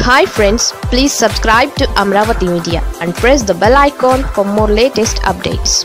hi friends please subscribe to Amaravati media and press the bell icon for more latest updates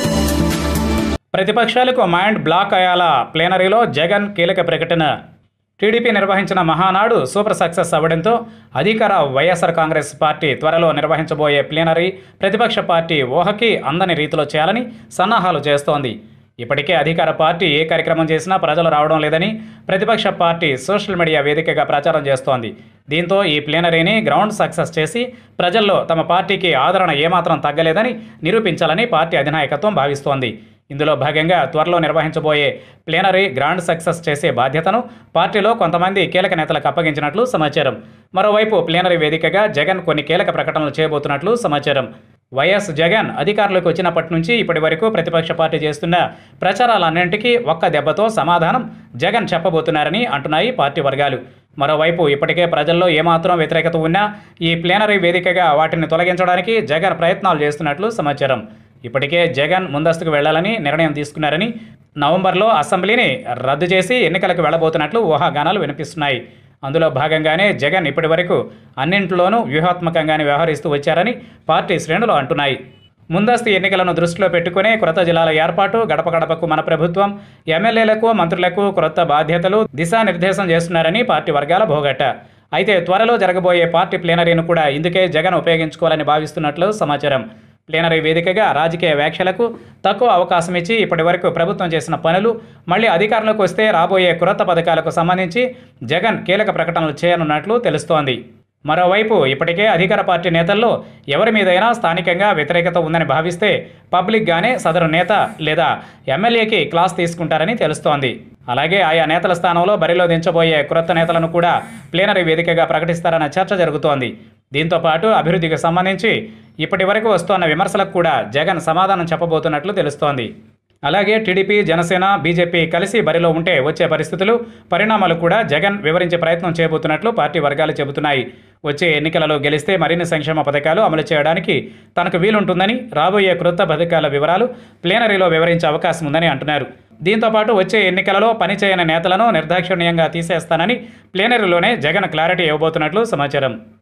ప్రతిపక్షాలకు mind block అయ్యేలా ప్లేనరీలో జగన్ కీలక ప్రకటన TDP నిర్వహించిన మహానాడు సూపర్ సక్సెస్ అవ్వడంతో అధికార వైఎస్ఆర్ కాంగ్రెస్ పార్టీ త్వరలో నిర్వహించబోయే ప్లేనరీ ప్రతిపక్ష పార్టీ ఊహకి అందని రీతిలో చేయాలని సన్నాహాలు చేస్తోంది ఇప్పటికే అధికార పార్టీ ఏ కార్యక్రమం చేసినా ప్రజలు రావడం లేదని ప్రతిపక్ష పార్టీ సోషల్ మీడియా వేదికగా ప్రచారం చేస్తోంది దీంతో ఈ ప్లేనరీని గ్రౌండ్ సక్సెస్ చేసి ప్రజల్లో తమ పార్టీకి ఆదరణ ఏమాత్రం తగ్గలేదని నిరూపించాలని పార్టీ అధినాయకత్వం భావిస్తోంది ఇందులో భాగంగా త్వరలో నిర్వహించబోయే ప్లేనరీ గ్రాండ్ సక్సెస్ చేసే బాధ్యతను పార్టీలో కొంతమంది కీలక నేతలకు అప్పగించినట్లు సమాచారం మరోవైపు ప్లేనరీ వేదికగా జగన్ కొన్ని కీలక ప్రకటనలు చేయబోతున్నట్లు సమాచారం వైఎస్ జగన్ అధికారంలోకి వచ్చినప్పటి నుంచి ఇప్పటి వరకు ప్రతిపక్ష పార్టీ చేస్తున్న ప్రచారాలన్నింటికీ ఒక్క దెబ్బతో సమాధానం జగన్ చెప్పబోతున్నారని అంటున్నాయి పార్టీ వర్గాలు మరోవైపు ఇప్పటికే ప్రజల్లో ఏమాత్రం వ్యతిరేకత ఉన్నా ఈ ప్లేనరీ వేదికగా వాటిని తొలగించడానికి జగన్ ప్రయత్నాలు చేస్తున్నట్లు సమాచారం ఇప్పటికే జగన్ ముందస్తుకు వెళ్లాలని నిర్ణయం తీసుకున్నారని నవంబర్లో అసెంబ్లీని రద్దు చేసి ఎన్నికలకు వెళ్లబోతున్నట్లు ఊహాగానాలు వినిపిస్తున్నాయి అందులో భాగంగానే జగన్ ఇప్పటి వరకు అన్నింటిలోనూ వ్యూహాత్మకంగానే వ్యవహరిస్తూ వచ్చారని పార్టీ శ్రేణులు అంటున్నాయి ముందస్తు ఎన్నికలను దృష్టిలో పెట్టుకునే క్రొత్త జిల్లాల ఏర్పాటు గడప గడపకు మన ప్రభుత్వం ఎమ్మెల్యేలకు మంత్రులకు క్రొత్త బాధ్యతలు దిశానిర్దేశం చేస్తున్నారని పార్టీ వర్గాల భోగట్ట అయితే త్వరలో జరగబోయే పార్టీ ప్లేనరీని కూడా ఇందుకే జగన్ ఉపయోగించుకోవాలని భావిస్తున్నట్లు సమాచారం ప్లేనరీ వేదికగా రాజకీయ వ్యాఖ్యలకు తక్కువ అవకాశం ఇచ్చి ఇప్పటి వరకు ప్రభుత్వం చేసిన పనులు మళ్ళీ అధికారంలోకి వస్తే రాబోయే క్రొత్త పథకాలకు సంబంధించి జగన్ కీలక ప్రకటనలు చేయనున్నట్లు తెలుస్తోంది మరోవైపు ఇప్పటికే అధికార పార్టీ నేతల్లో ఎవరి మీదైనా స్థానికంగా వ్యతిరేకత ఉందని భావిస్తే పబ్లిక్గానే సదరు నేత లేదా ఎమ్మెల్యేకి క్లాస్ తీసుకుంటారని తెలుస్తోంది అలాగే ఆయా నేతల స్థానంలో బరిలో దించబోయే క్రొత్త నేతలను కూడా ప్లేనరీ వేదికగా ప్రకటిస్తారన్న చర్చ జరుగుతోంది దీంతో పాటు అభివృద్ధికి సంబంధించి ఇప్పటి వరకు వస్తోన్న విమర్శలకు కూడా జగన్ సమాధానం చెప్పబోతున్నట్లు తెలుస్తోంది అలాగే టీడీపీ జనసేన బీజేపీ కలిసి బరిలో ఉంటే వచ్చే పరిస్థితులు పరిణామాలు కూడా జగన్ వివరించే ప్రయత్నం చేయబోతున్నట్లు పార్టీ వర్గాలు చెబుతున్నాయి వచ్చే ఎన్నికలలో గెలిస్తే మరిన్ని సంక్షేమ పథకాలు అమలు చేయడానికి తనకు వీలుంటుందని రాబోయే క్రొత్త పథకాల వివరాలు ప్లేనరీలో వివరించే అవకాశం ఉందని అంటున్నారు దీంతో పాటు వచ్చే ఎన్నికలలో పనిచేయని నేతలను నిర్దాక్షిణ్యంగా తీసేస్తానని ప్లేనరీలోనే జగన్ క్లారిటీ ఇవ్వబోతున్నట్లు సమాచారం